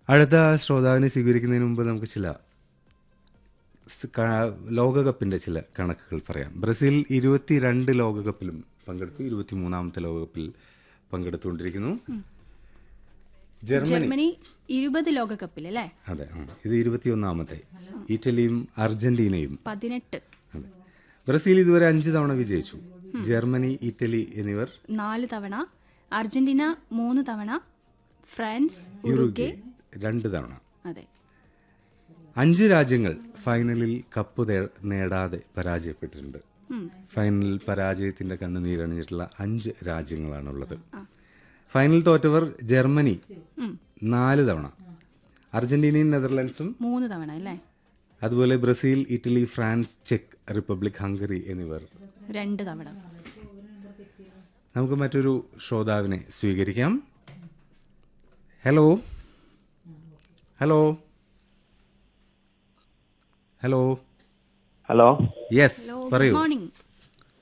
അടുത്ത ശ്രോതാവിനെ സ്വീകരിക്കുന്നതിന് മുമ്പ് നമുക്ക് ചില സ് ക- ലോകകപ്പിന്റെ ചില കണക്കുകൾ പറയാം ബ്രസീൽ ഇരുപത്തിരണ്ട് ലോകകപ്പിലും പങ്കെടുത്തു ഇരുപത്തിമൂന്നാമത്തെ ലോകകപ്പിൽ പങ്കെടുത്തുകൊണ്ടിരിക്കുന്നു ജർമ്മനി ജർമ്മനി ഇരുപത് ലോകകപ്പിൽ അല്ലേ അതെ ആ. ഇത് ഇരുപത്തിയൊന്നാമത്തെ ഇറ്റലിയും അർജന്റീനയും പതിനെട്ട് അതെ ബ്രസീൽ ഇതുവരെ അഞ്ച് തവണ വിജയിച്ചു ജർമ്മനി ഇറ്റലി എന്നിവർ നാല് തവണ അർജന്റീന മൂന്ന് തവണ ഫ്രാൻസ് ഉറുഗ്വേ രണ്ട് തവണ അതെ അഞ്ച് രാജ്യങ്ങൾ ഫൈനലിൽ കപ്പ് തേ- നേടാതെ പരാജയപ്പെട്ടിട്ടുണ്ട് ഫൈനലിൽ പരാജയത്തിന്റെ കണ്ണുനീരണിഞ്ഞിട്ടുള്ള അഞ്ച് രാജ്യങ്ങളാണുള്ളത് ഫൈനൽ തോറ്റവർ ജർമ്മനി നാല് തവണ അർജന്റീനയും നെതർലൻഡ്സും മൂന്ന് തവണ അല്ലേ അതുപോലെ ബ്രസീൽ ഇറ്റലി ഫ്രാൻസ് ചെക്ക് റിപ്പബ്ലിക് ഹംഗറി എന്നിവർ രണ്ട് തവണ നമുക്ക് മറ്റൊരു ശ്രോതാവിനെ സ്വീകരിക്കാം hello hello hello hello yes പറയൂ മോർണിംഗ്